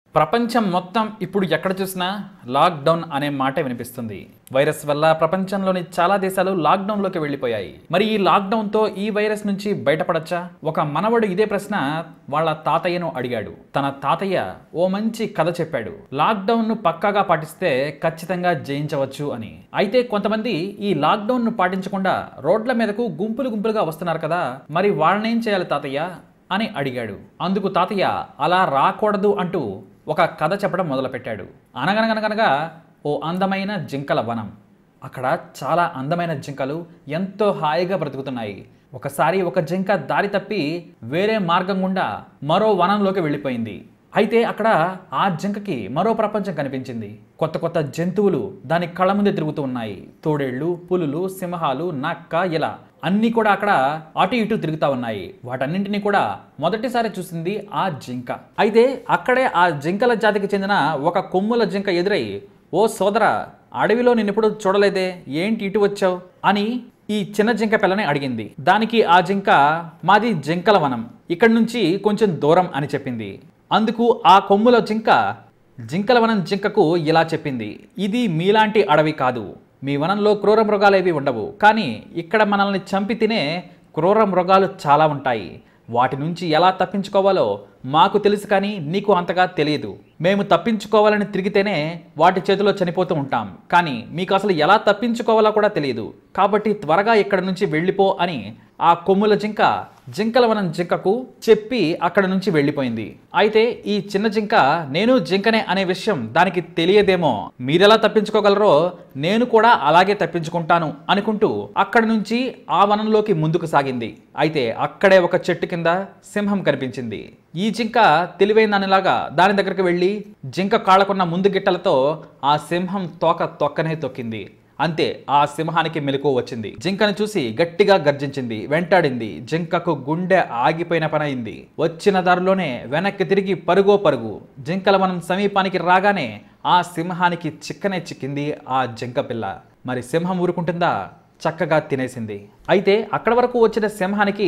ప్రపంచం మొత్తం ఇప్పుడు ఎక్కడ చూసినా లాక్డౌన్ అనే మాట వినిపిస్తుంది వైరస్ వల్ల ప్రపంచంలోని చాలా దేశాలు లాక్డౌన్లోకి వెళ్ళిపోయాయి మరి ఈ లాక్డౌన్తో ఈ వైరస్ నుంచి బయటపడచ్చా ఒక మనవడు ఇదే ప్రశ్న వాళ్ళ తాతయ్యను అడిగాడు తన తాతయ్య ఓ మంచి కథ చెప్పాడు లాక్డౌన్ను పక్కాగా పాటిస్తే ఖచ్చితంగా జయించవచ్చు అని అయితే కొంతమంది ఈ లాక్డౌన్ను పాటించకుండా రోడ్ల మీదకు గుంపులు గుంపులుగా వస్తున్నారు కదా మరి వాళ్ళనేం చేయాలి తాతయ్య అని అడిగాడు అందుకు తాతయ్య అలా రాకూడదు అంటూ ఒక కథ చెప్పడం మొదలుపెట్టాడు అనగనగనగనగా ఓ అందమైన జింకల వనం అక్కడ చాలా అందమైన జింకలు ఎంతో హాయిగా బ్రతుకుతున్నాయి ఒకసారి ఒక జింక దారి తప్పి వేరే మార్గం గుండా మరో వనంలోకి వెళ్ళిపోయింది అయితే అక్కడ ఆ జింకకి మరో ప్రపంచం కనిపించింది కొత్త కొత్త జంతువులు దాని కళ్ళ ముందే తిరుగుతూ ఉన్నాయి తోడేళ్లు పులులు సింహాలు నక్క ఇలా అన్నీ కూడా అక్కడ అటు ఇటు తిరుగుతూ ఉన్నాయి వాటన్నింటినీ కూడా మొదటిసారి చూసింది ఆ జింక అయితే అక్కడే ఆ జింకల జాతికి చెందిన ఒక కొమ్ముల జింక ఎదురై ఓ సోదర అడవిలో నిన్నెప్పుడు చూడలేదే ఏంటి ఇటు వచ్చావు అని ఈ చిన్న జింక పిల్లని అడిగింది దానికి ఆ జింక మాది జింకల వనం ఇక్కడి నుంచి కొంచెం దూరం అని చెప్పింది అందుకు ఆ కొమ్ముల జింక జింకల వనం జింకకు ఇలా చెప్పింది ఇది మీలాంటి అడవి కాదు మీ వనంలో క్రూర మృగాలేవి ఉండవు కానీ ఇక్కడ మనల్ని చంపి తినే క్రూర మృగాలు చాలా ఉంటాయి వాటి నుంచి ఎలా తప్పించుకోవాలో మాకు తెలుసు కానీ నీకు అంతగా తెలియదు మేము తప్పించుకోవాలని తిరిగితేనే వాటి చేతిలో చనిపోతూ ఉంటాం కానీ మీకు అసలు ఎలా తప్పించుకోవాలో కూడా తెలియదు కాబట్టి త్వరగా ఇక్కడ నుంచి వెళ్ళిపో అని ఆ కొమ్ముల జింక జింకల వనం జింకకు చెప్పి అక్కడ నుంచి వెళ్ళిపోయింది అయితే ఈ చిన్న జింక నేను జింకనే అనే విషయం దానికి తెలియదేమో మీరెలా తప్పించుకోగలరో నేను కూడా అలాగే తప్పించుకుంటాను అనుకుంటూ అక్కడి నుంచి ఆ వనంలోకి ముందుకు సాగింది అయితే అక్కడే ఒక చెట్టు కింద సింహం కనిపించింది ఈ జింక తెలివైన దానిలాగా దాని దగ్గరికి వెళ్ళి జింక కాళ్ళకున్న ముందు గిట్టలతో ఆ సింహం తోక తొక్కనే తొక్కింది అంతే ఆ సింహానికి మెలకు వచ్చింది జింకను చూసి గట్టిగా గర్జించింది వెంటాడింది జింకకు గుండె ఆగిపోయిన పని అయింది వచ్చిన దారిలోనే వెనక్కి తిరిగి పరుగో పరుగు జింకల మనం సమీపానికి రాగానే ఆ సింహానికి చిక్కనే చిక్కింది ఆ జింక పిల్ల మరి సింహం ఊరుకుంటుందా చక్కగా తినేసింది అయితే అక్కడ వరకు వచ్చిన సింహానికి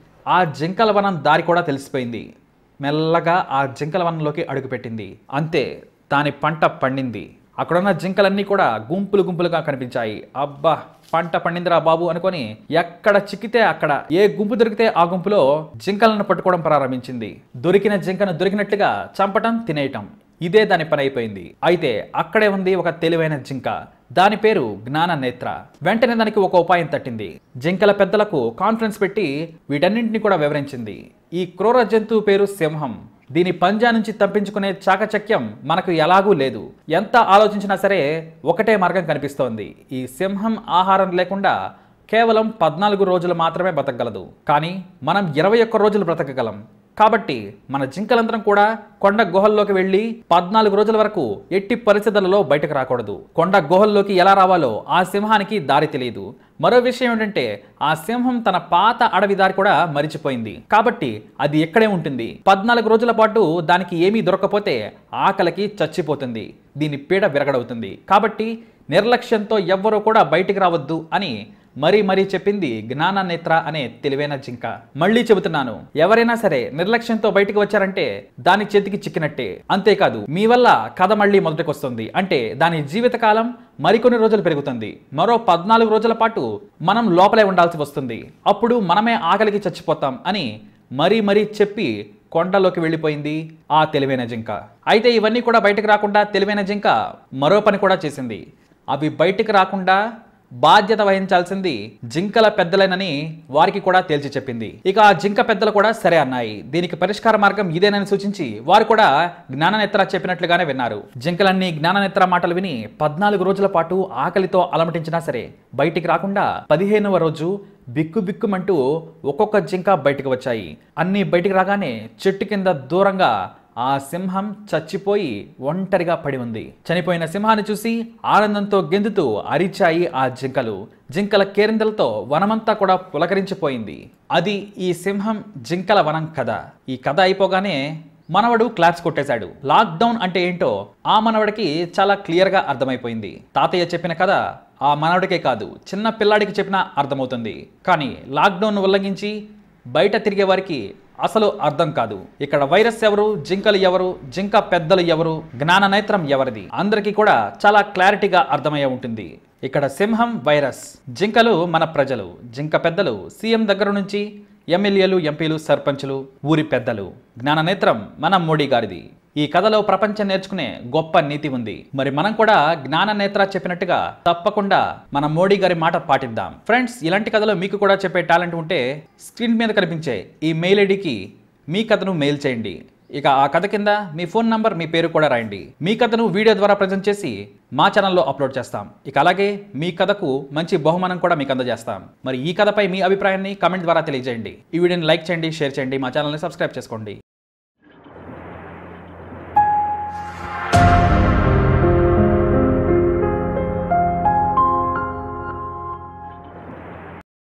ఆ జింకల వనం దారి కూడా తెలిసిపోయింది మెల్లగా ఆ జింకల వనంలోకి అడుగుపెట్టింది అంతే దాని పంట పండింది అక్కడున్న జింకలన్నీ కూడా గుంపులు గుంపులుగా కనిపించాయి అబ్బా పంట పండిందిరా బాబు అనుకొని ఎక్కడ చిక్కితే అక్కడ ఏ గుంపు దొరికితే ఆ గుంపులో జింకలను పట్టుకోవడం ప్రారంభించింది దొరికిన జింకను దొరికినట్లుగా చంపటం తినేయటం ఇదే దాని పని అయిపోయింది అయితే అక్కడే ఉంది ఒక తెలివైన జింక దాని పేరు జ్ఞాన నేత్ర వెంటనే దానికి ఒక ఉపాయం తట్టింది జింకల పెద్దలకు కాన్ఫరెన్స్ పెట్టి వీటన్నింటినీ కూడా వివరించింది ఈ క్రూర జంతువు పేరు సింహం దీని పంజా నుంచి తప్పించుకునే చాకచక్యం మనకు ఎలాగూ లేదు ఎంత ఆలోచించినా సరే ఒకటే మార్గం కనిపిస్తోంది ఈ సింహం ఆహారం లేకుండా కేవలం పద్నాలుగు రోజులు మాత్రమే బ్రతకగలదు కానీ మనం ఇరవై ఒక్క రోజులు బ్రతకగలం కాబట్టి మన జింకలందరం కూడా కొండ గుహల్లోకి వెళ్ళి పద్నాలుగు రోజుల వరకు ఎట్టి పరిస్థితులలో బయటకు రాకూడదు కొండ గుహల్లోకి ఎలా రావాలో ఆ సింహానికి దారి తెలియదు మరో విషయం ఏంటంటే ఆ సింహం తన పాత అడవి దారి కూడా మరిచిపోయింది కాబట్టి అది ఎక్కడే ఉంటుంది పద్నాలుగు రోజుల పాటు దానికి ఏమీ దొరకకపోతే ఆకలికి చచ్చిపోతుంది దీని పీడ విరగడవుతుంది కాబట్టి నిర్లక్ష్యంతో ఎవ్వరూ కూడా బయటికి రావద్దు అని మరీ మరీ చెప్పింది జ్ఞాన నేత్ర అనే తెలివైన జింక మళ్ళీ చెబుతున్నాను ఎవరైనా సరే నిర్లక్ష్యంతో బయటికి వచ్చారంటే దాని చేతికి చిక్కినట్టే అంతేకాదు మీ వల్ల కథ మళ్ళీ మొదటికి వస్తుంది అంటే దాని జీవితకాలం మరికొన్ని రోజులు పెరుగుతుంది మరో పద్నాలుగు రోజుల పాటు మనం లోపలే ఉండాల్సి వస్తుంది అప్పుడు మనమే ఆకలికి చచ్చిపోతాం అని మరీ మరీ చెప్పి కొండలోకి వెళ్ళిపోయింది ఆ తెలివైన జింక అయితే ఇవన్నీ కూడా బయటకు రాకుండా తెలివైన జింక మరో పని కూడా చేసింది అవి బయటికి రాకుండా బాధ్యత వహించాల్సింది జింకల పెద్దలేనని వారికి కూడా తేల్చి చెప్పింది ఇక ఆ జింక పెద్దలు కూడా సరే అన్నాయి దీనికి పరిష్కార మార్గం ఇదేనని సూచించి వారు కూడా జ్ఞాననేత్ర చెప్పినట్లుగానే విన్నారు జింకలన్నీ జ్ఞాననేత్ర మాటలు విని పద్నాలుగు రోజుల పాటు ఆకలితో అలమటించినా సరే బయటికి రాకుండా పదిహేనవ రోజు బిక్కు బిక్కుమంటూ ఒక్కొక్క జింక బయటకు వచ్చాయి అన్నీ బయటికి రాగానే చెట్టు కింద దూరంగా ఆ సింహం చచ్చిపోయి ఒంటరిగా పడి ఉంది చనిపోయిన సింహాన్ని చూసి ఆనందంతో గెంతుతూ అరిచాయి ఆ జింకలు జింకల కేరింతలతో వనమంతా కూడా పులకరించిపోయింది అది ఈ సింహం జింకల వనం కథ ఈ కథ అయిపోగానే మనవడు క్లాప్స్ కొట్టేశాడు లాక్డౌన్ అంటే ఏంటో ఆ మనవడికి చాలా క్లియర్గా అర్థమైపోయింది తాతయ్య చెప్పిన కథ ఆ మనవడికే కాదు చిన్న పిల్లాడికి చెప్పినా అర్థమవుతుంది కానీ లాక్డౌన్ ఉల్లంఘించి బయట తిరిగే వారికి అసలు అర్థం కాదు ఇక్కడ వైరస్ ఎవరు జింకలు ఎవరు జింక పెద్దలు ఎవరు జ్ఞాన నేత్రం ఎవరిది అందరికీ కూడా చాలా క్లారిటీగా అర్థమయ్యే ఉంటుంది ఇక్కడ సింహం వైరస్ జింకలు మన ప్రజలు జింక పెద్దలు సీఎం దగ్గర నుంచి ఎమ్మెల్యేలు ఎంపీలు సర్పంచులు ఊరి పెద్దలు జ్ఞాననేత్రం మన మోడీ గారిది ఈ కథలో ప్రపంచం నేర్చుకునే గొప్ప నీతి ఉంది మరి మనం కూడా జ్ఞాన నేత్ర చెప్పినట్టుగా తప్పకుండా మన మోడీ గారి మాట పాటిద్దాం ఫ్రెండ్స్ ఇలాంటి కథలో మీకు కూడా చెప్పే టాలెంట్ ఉంటే స్క్రీన్ మీద కనిపించే ఈ మెయిల్ ఐడికి మీ కథను మెయిల్ చేయండి ఇక ఆ కథ కింద మీ ఫోన్ నంబర్ మీ పేరు కూడా రాయండి మీ కథను వీడియో ద్వారా ప్రజెంట్ చేసి మా ఛానల్లో అప్లోడ్ చేస్తాం ఇక అలాగే మీ కథకు మంచి బహుమానం కూడా మీకు అందజేస్తాం మరి ఈ కథపై మీ అభిప్రాయాన్ని కామెంట్ ద్వారా తెలియజేయండి ఈ వీడియోని లైక్ చేయండి షేర్ చేయండి మా ఛానల్ని సబ్స్క్రైబ్ చేసుకోండి